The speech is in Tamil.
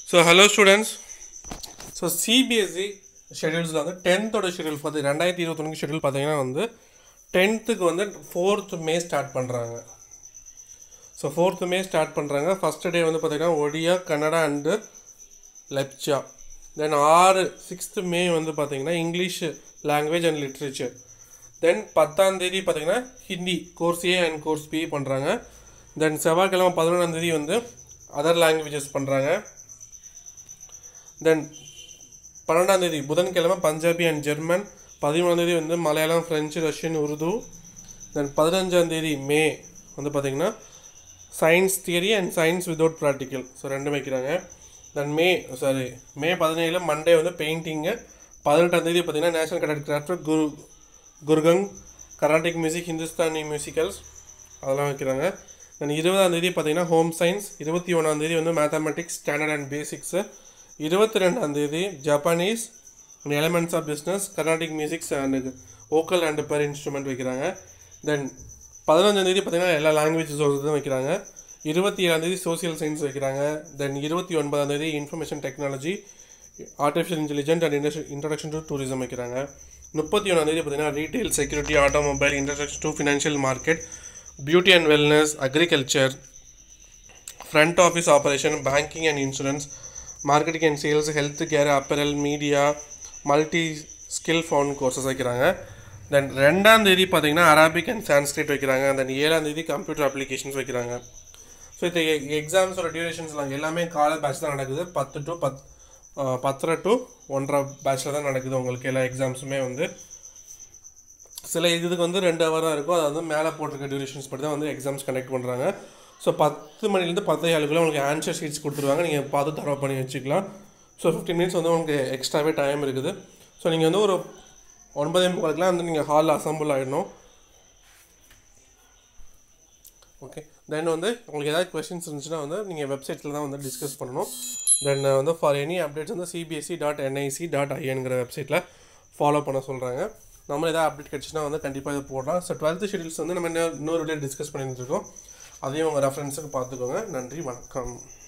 so hello students so CBSE ஷெடியூல்ஸில் வந்து டென்த்தோட ஷெடியூல் பார்த்து ரெண்டாயிரத்தி இருபத்தொன்று ஷெடியூல் பார்த்தீங்கன்னா வந்து டென்த்துக்கு வந்து ஃபோர்த் மே ஸ்டார்ட் பண்ணுறாங்க ஸோ ஃபோர்த் மே ஸ்டார்ட் பண்ணுறாங்க ஃபஸ்ட் டே வந்து பார்த்தீங்கன்னா ஒடியா கன்னடா அண்டு லெப்சா தென் ஆறு சிக்ஸ்த்து மே வந்து பார்த்தீங்கன்னா English language and literature then பத்தாம் தேதி பார்த்தீங்கன்னா Hindi course A and course B பண்ணுறாங்க தென் செவ்வாய்க்கிழமை பதினொன்றாம் தேதி வந்து அதர் லாங்குவேஜஸ் பண்ணுறாங்க தென் பன்னெண்டாம் தேதி புதன்கிழமை பஞ்சாபி அண்ட் ஜெர்மன் பதிமூணாம் தேதி வந்து Malayalam French Russian Urdu then பதினஞ்சாம் தேதி மே வந்து பார்த்திங்கன்னா science theory and science without practical so ரெண்டும் வைக்கிறாங்க தென் மே சாரி மே பதினேழு மண்டே வந்து பெயிண்டிங்கு பதினெட்டாம் தேதி பார்த்திங்கன்னா நேஷனல் கடட் கிராஃப்ட் குரு குருகங் கர்நாடிக் மியூசிக் ஹிந்துஸ்தானி மியூசிக்கல்ஸ் அதெல்லாம் வைக்கிறாங்க தென் இருபதாம் தேதி பார்த்தீங்கன்னா ஹோம் சயின்ஸ் இருபத்தி ஒன்றாம் தேதி வந்து மேத்தமெட்டிக்ஸ் ஸ்டாண்டர்ட் அண்ட் பேசிக்ஸு இருபத்தி ரெண்டாம் தேதி Japanese and elements of business Carnatic musics and vocal and per instrument வைக்கிறாங்க தென் பதினஞ்சாம் தேதி பார்த்தீங்கன்னா எல்லா லாங்குவேஜஸ் தான் வைக்கிறாங்க இருபத்தி ஏழாம் தேதி சோசியல் சயின்ஸ் வைக்கிறாங்க தென் இருபத்தி ஒன்பதாம் தேதி information technology artificial intelligent and introduction to tourism வைக்கிறாங்க முப்பத்தி ஒன்றாம் தேதி பார்த்தீங்கன்னா retail security automobile introduction to financial market beauty and wellness agriculture front office operation banking and insurance marketing and sales health care apparel media multi skill found courses வைக்கிறாங்க தென் ரெண்டாம் தேதி பார்த்தீங்கன்னா அரபிக் அண்ட் சான்ஸ்கிரிட் வைக்கிறாங்க தென் ஏழாம் தேதி கம்ப்யூட்டர் அப்ளிகேஷன்ஸ் வைக்கிறாங்க ஸோ இந்த எக்ஸாம்ஸோட டியூரேஷன்ஸ்லாம் எல்லாமே காலை பேட்ச் தான் நடக்குது பத்து டு பத் பத்தரை டு ஒன்றரை பேட்சில் தான் நடக்குது உங்களுக்கு எல்லா எக்ஸாம்ஸுமே வந்து சில இதுக்கு வந்து ரெண்டு ஹவர் தான் இருக்கும் அது வந்து மேலே போட்டிருக்க டியூரேஷன்ஸ் படி தான் வந்து எக்ஸாம்ஸ் கண்டக்ட் பண்ணுறாங்க ஸோ பத்து மணிலேருந்து பத்து ஏழுக்குள்ளே உங்களுக்கு ஆன்சர் ஷீட்ஸ் கொடுத்துருவாங்க நீங்கள் பார்த்து தரவு பண்ணி வச்சுக்கலாம் ஸோ ஃபிஃப்டீன் மினிட்ஸ் வந்து உங்களுக்கு எக்ஸ்ட்ராவே டைம் இருக்குது ஸோ நீங்கள் வந்து ஒரு ஒன்பதே முக்காலுக்குலாம் வந்து நீங்கள் ஹாலில் அசம்பிள் ஆகிடணும் ஓகே தென் வந்து உங்களுக்கு ஏதாவது கொஸ்டின்ஸ் இருந்துச்சுன்னா வந்து நீங்கள் வெப்சைட்டில் தான் வந்து டிஸ்கஸ் பண்ணணும் தென் வந்து ஃபார் எனி அப்டேட்ஸ் வந்து சிபிஎஸ்சி டாட் என்ஐசி டாட் ஐஎன்கிற வெப்சைட்டில் ஃபாலோ பண்ண சொல்கிறாங்க நம்ம ஏதாவது அப்டேட் கிடச்சுன்னா வந்து கண்டிப்பாக இது போடலாம் ஸோ டுவெல்த்து ஷெடியூல்ஸ் வந்து நம்ம இன்னொரு வீடியோ டிஸ்கஸ் பண்ணிட்டு இருக்கோம் அதையும் உங்கள் ரெஃபரன்ஸுக்கு பார்த்துக்கோங்க நன்றி வணக்கம்